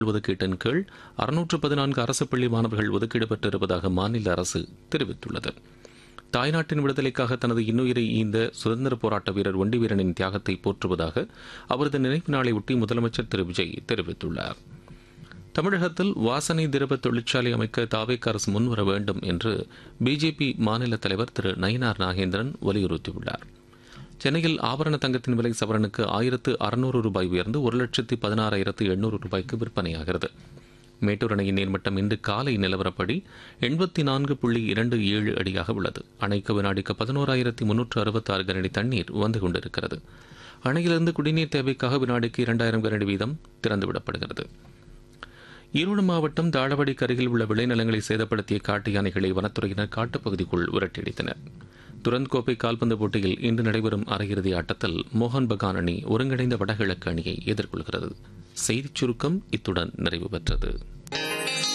ஒதுக்கீட்டின் கீழ் அறுநூற்று பதினான்கு அரசு பள்ளி மாணவர்கள் ஒதுக்கீடு பெற்றிருப்பதாக மாநில அரசு தெரிவித்துள்ளது தாய்நாட்டின் விடுதலைக்காக தனது இன்னுயிரை ஈந்த சுதந்திர போராட்ட வீரர் ஒண்டி வீரனின் தியாகத்தை போற்றுவதாக அவரது நினைவு நாளை ஒட்டி முதலமைச்சர் திரு விஜய் தெரிவித்துள்ளார் தமிழகத்தில் வாசனை திரவ தொழிற்சாலை அமைக்க தாவேக்க அரசு முன்வர வேண்டும் என்று பிஜேபி மாநில தலைவர் திரு நயினார் நாகேந்திரன் வலியுறுத்தியுள்ளார் சென்னையில் ஆபரண தங்கத்தின் விலை சவரனுக்கு ஆயிரத்து அறுநூறு ரூபாய் உயர்ந்து ஒரு லட்சத்து பதினாறாயிரத்து எண்ணூறு ரூபாய்க்கு விற்பனையாகிறது மேட்டூர் அணையின் நீர்மட்டம் இன்று காலை நிலவரப்படி எண்பத்தி நான்கு புள்ளி இரண்டு ஏழு அடியாக உள்ளது அணைக்கு வினாடிக்கு பதினோராயிரத்தி முன்னூற்று அறுபத்தி ஆறு கனடி தண்ணீர் வந்து கொண்டிருக்கிறது அணையிலிருந்து குடிநீர் தேவைக்காக வினாடிக்கு இரண்டாயிரம் கனடி வீதம் திறந்துவிடப்படுகிறது ஈரோடு மாவட்டம் தாழவாடிக்கு அருகில் உள்ள விளைநிலங்களை சேதப்படுத்திய காட்டு யானைகளை வனத்துறையினர் காட்டுப்பகுதிக்குள் விரட்டியடித்தனர் துரந்த் கோப்பை கால்பந்து போட்டியில் இன்று நடைபெறும் அரையிறுதி ஆட்டத்தில் மோகன் பகான் அணி ஒருங்கிணைந்த வடகிழக்கு அணியை எதிர்கொள்கிறது செய்திச் சுருக்கம் இத்துடன் நிறைவு பெற்றது